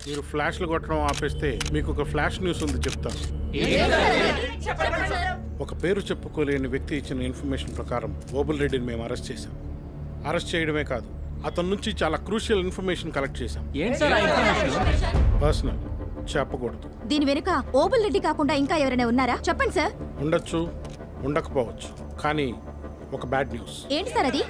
మీరు ఫ్లాష్లు కొట్టడం ఆపేస్తే మీకు ఒక ఫ్లాష్ న్యూస్ ఉంది చెప్తాను ఒక పేరు చెప్పుకోలేని వ్యక్తి ఇచ్చిన ఇన్ఫర్మేషన్ ప్రకారం ఓబుల్ రెడ్డిని మేము అరెస్ట్ చేశాం అరెస్ట్ చేయడమే కాదు అతని నుంచి చాలా క్రూషియల్ ఇన్ఫర్మేషన్ కలెక్ట్ చేశాం ఏంటి సార్ ఆ ఇన్ఫర్మేషన్ పర్సనల్ చెప్పకూడదు దీని వెనుక ఓబుల్ రెడ్డి కాకుండా ఇంకా ఎవరైనా ఉన్నారా చెప్పండి సార్ ఉండొచ్చు ఉండకపోవచ్చు కానీ ఒక బ్యాడ్ న్యూస్ ఏంటి సార్ అది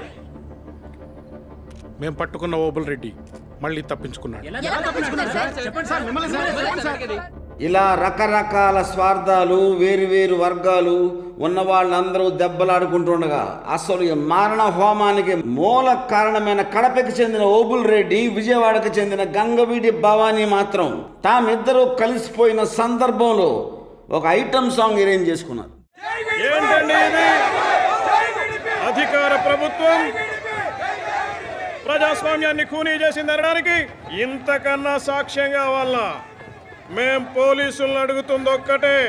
మేము పట్టుకున్న ఓబుల్ రెడ్డి మళ్ళీ తప్పించుకున్నాడు ఎలా తప్పించుకున్నారు సార్ చెప్పండి సార్ మిమ్మల్ని సార్ చెప్పండి సార్ ఇలా రకరకాల స్వార్థాలు వేరువేరు వర్గాలు ఉన్న వాళ్ళందరూ దెబ్బలాడుకుంటుండగా అసలు ఈ మారణ హోమానికి మూల కారణమైన కడపకి చెందిన ఓబుల్ రెడ్డి విజయవాడకు చెందిన గంగవీడి భవానీ మాత్రం తామిద్దరూ కలిసిపోయిన సందర్భంలో ఒక ఐటమ్ సాంగ్ అరేంజ్ చేసుకున్నారు ఏంటండి ఇది అధికార ప్రభుత్వం ప్రజాస్వామ్యాన్ని ఖూనీ చేసింది అనడానికి ఇంతకన్నా సాక్ష్యం కావాలా మేం పోలీసులను అడుగుతుంది ఒక్కటే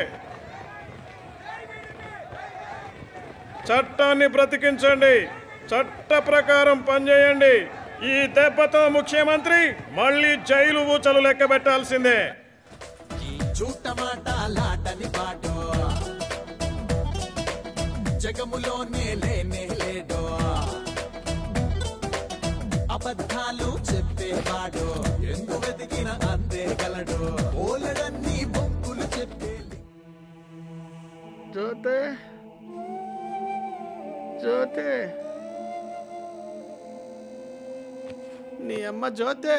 చట్టాన్ని బ్రతికించండి చట్ట ప్రకారం పనిచేయండి ఈ దెబ్బతో ముఖ్యమంత్రి మళ్ళీ జైలు ఊచలు లెక్క పెట్టాల్సిందే జూట మాటలాటని పాటో జగములోనే లేనే లేడో అబద్ధాలు చెప్పేవాడు ఎందు వెతికిన అందే గలడు ఓలడన్ని బొంకులు చెప్పే జ్యోతే జ్యోతే నీ అమ్మ జ్యోతే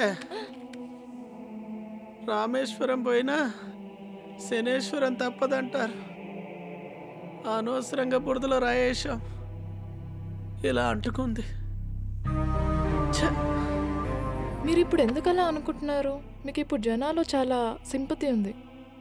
రామేశ్వరం పోయినా శనేశ్వరం తప్పదంటారు అనవసరంగా బురదలో రాయేశాం ఇలా అంటుకుంది ఛ! మీరు ఇప్పుడు ఎందుకలా అనుకుంటున్నారు మీకు ఇప్పుడు జనాలు చాలా సింపతి ఉంది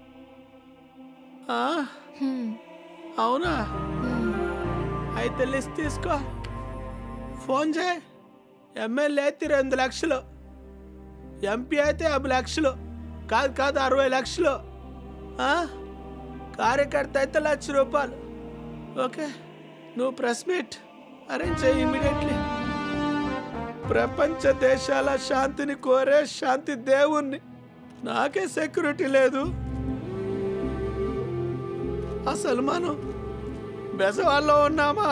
ఆ, హ్మ్, అవునా హ్మ్. అయితే లిస్ట్ తీసుకో ఫోన్ చేయి ఎమ్మెల్యే అయితే రెండు లక్షలు ఎంపీ అయితే యాభై లక్షలు కాదు కాదు అరవై లక్షలు ఆ? కార్యకర్త అయితే లక్ష రూపాయలు ఓకే నువ్వు ప్రెస్ మీట్ అరేంజ్ చేయి ఇమీడియట్లీ ప్రపంచ దేశాల శాంతిని కోరే శాంతి దేవుణ్ణి నాకే సెక్యూరిటీ లేదు అసలు మనం బెజవాడలో ఉన్నామా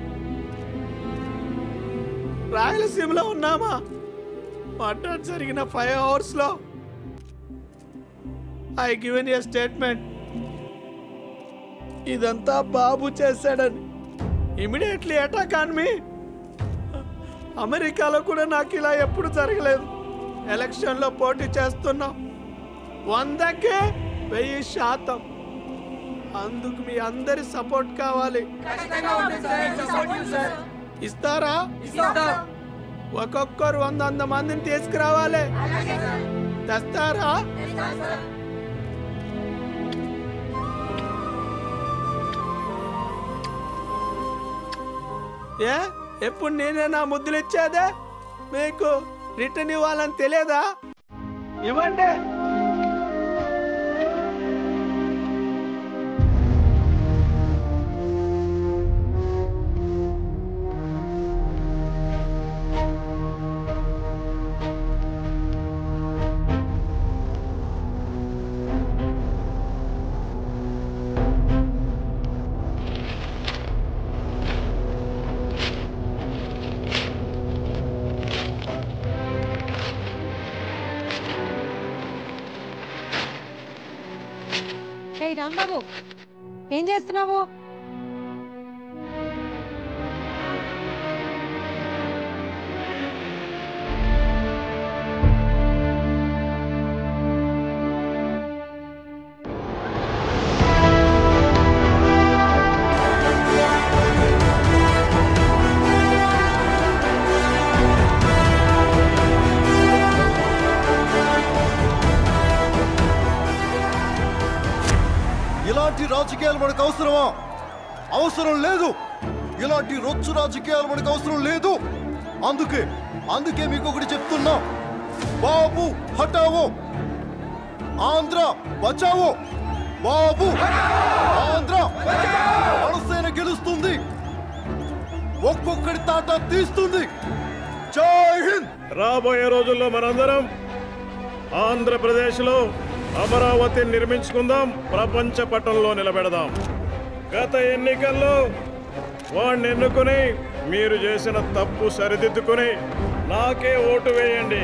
రాయలసీమలో ఉన్నామా మర్డర్ జరిగిన ఫైవ్ అవర్స్లో ఐ గివెన్ ఏ స్టేట్మెంట్ ఇదంతా బాబు చేశాడని ఇమీడియట్లీ అటాక్ ఆన్ మీ అమెరికాలో కూడా నాకు ఇలా ఎప్పుడు జరగలేదు ఎలక్షన్లో పోటీ చేస్తున్నాం వందకే వెయ్యి శాతం అందుకు మీ అందరి సపోర్ట్ కావాలి ఇస్తారా ఒక్కొక్కరు వంద వంద మందిని తీసుకురావాలి తెస్తారా ఏ ఎప్పుడు నేనే నా ముద్దులు ఇచ్చేదే మీకు రిటర్న్ ఇవ్వాలని తెలియదా ఇవ్వండి ఏయ్ రాంబాబు ఏం చేస్తున్నావు ఇలాంటి రాజకీయాలు మనకు అవసరమా అవసరం లేదు ఇలాంటి రొచ్చు రాజకీయాలు మనకు అవసరం లేదు అందుకే అందుకే మీకు ఒకటి చెప్తున్నా బాబు హటావో ఆంధ్ర బచావో బాబు ఆంధ్ర మనసేన గెలుస్తుంది ఒక్కొక్కడి తాట తీస్తుంది జై హింద్ రాబోయే రోజుల్లో మనందరం ఆంధ్రప్రదేశ్లో అమరావతి నిర్మించుకుందాం ప్రపంచ పటంలో నిలబెడదాం గత ఎన్నికల్లో వాడిని ఎన్నుకుని మీరు చేసిన తప్పు సరిదిద్దుకుని నాకే ఓటు వేయండి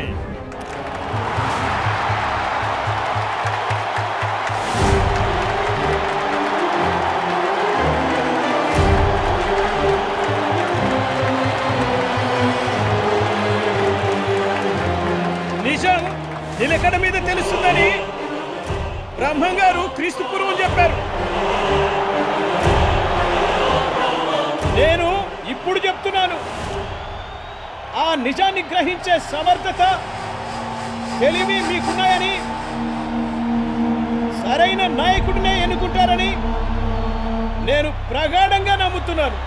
నిజం నిలకడ మీద తెలుస్తుందని బ్రహ్మం గారు క్రీస్తు పూర్వం చెప్పారు నేను ఇప్పుడు చెప్తున్నాను ఆ నిజాన్ని గ్రహించే సమర్థత తెలివి మీకున్నాయని సరైన నాయకుడినే ఎన్నుకుంటారని నేను ప్రగాఢంగా నమ్ముతున్నాను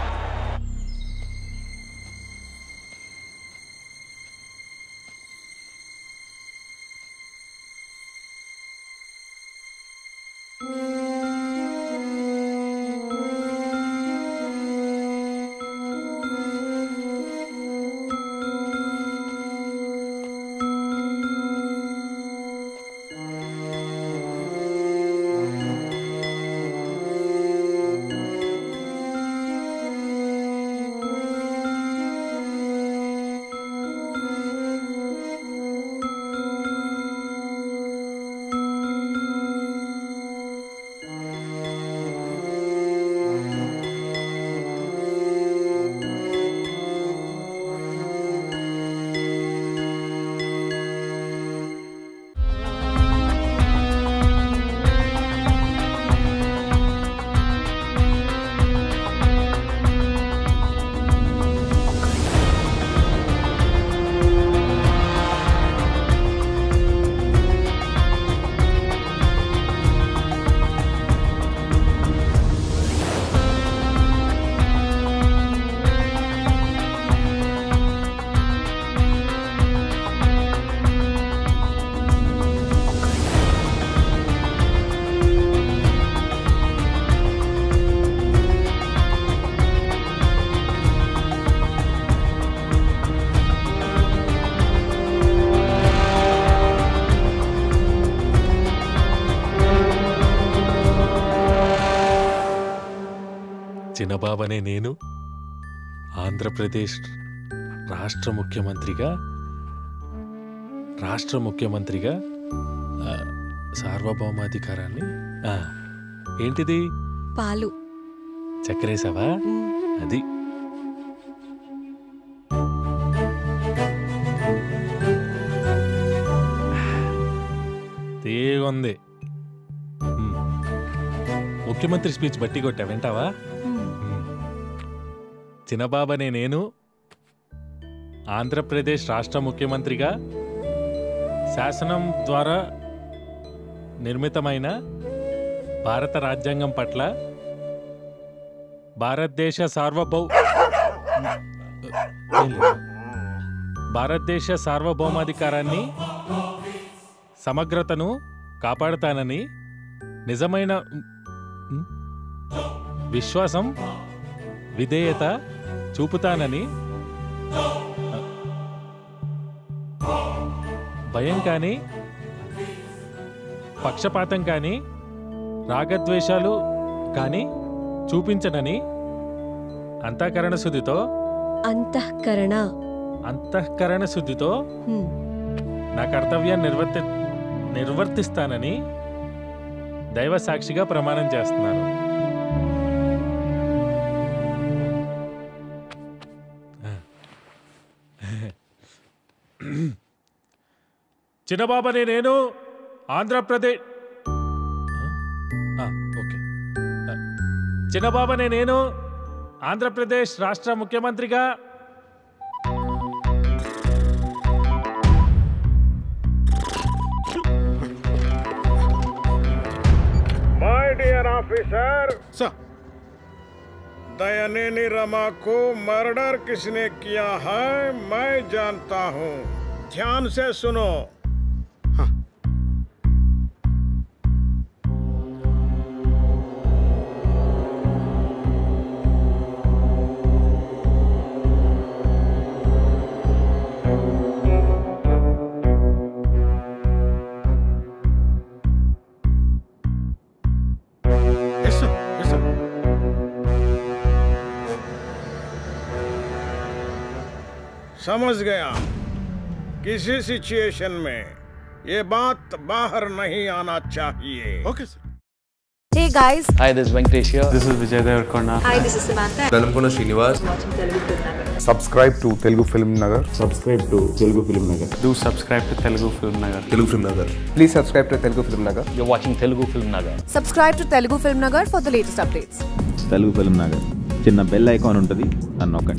చిన్నబాబనే నేను ఆంధ్రప్రదేశ్ రాష్ట్ర ముఖ్యమంత్రిగా రాష్ట్ర ముఖ్యమంత్రిగా ఆ, సార్వభౌమాధికారాన్ని ఆ, ఏంటిది పాలు చక్కరేసావా అది తీగుంది మ్. ముఖ్యమంత్రి స్పీచ్ బట్టి కొట్టా వింటావా మ్. చిన్నబాబనే నేను ఆంధ్రప్రదేశ్ రాష్ట్ర ముఖ్యమంత్రిగా శాసనం ద్వారా నిర్మితమైన భారత రాజ్యాంగం పట్ల భారతదేశ సార్వభౌ ఏం లేదు. భారతదేశ సార్వభౌమాధికారాన్ని సమగ్రతను కాపాడుతానని నిజమైన ఉమ్, విశ్వాసం విధేయత చూపుతానని భయం కానీ పక్షపాతం కానీ రాగద్వేషాలు కానీ చూపించనని అంతఃకరణ శుద్ధితో అంతఃకరణ అంతఃకరణ శుద్ధితో హ్మ్. నా కర్తవ్యాన్ని నిర్వర్తి నిర్వర్తిస్తానని దైవ సాక్షిగా ప్రమాణం చేస్తున్నాను చిన్నబాబని నేను ఆంధ్రప్రదేశ్ ఆ, ఓకే ఆ, చిన్నబాబనే నేను ఆంధ్రప్రదేశ్ రాష్ట్ర ముఖ్యమంత్రిగా my dear officer sir Dayanidhi Rama को मर्डर किसने किया है मैं जानता हूँ ध्यान से सुनो समझ गया किसी सिचुएशन में ये बात बाहर नहीं आना चाहिए okay sir Hey guys. Hi, this is Venkatesh here. This is Vijay Devarkonda. Hi, this is Samantha. Velankonda Srinivas subscribe to Telugu Film Nagar subscribe to Telugu Film Nagar Do subscribe to Telugu Film Nagar. Telugu Film Nagar please subscribe to Telugu Film Nagar You're watching Telugu Film Nagar. Subscribe to Telugu Film Nagar for the latest updates. Telugu Film Nagar చిన్న bell icon ఉంటుంది అని నొక్కండి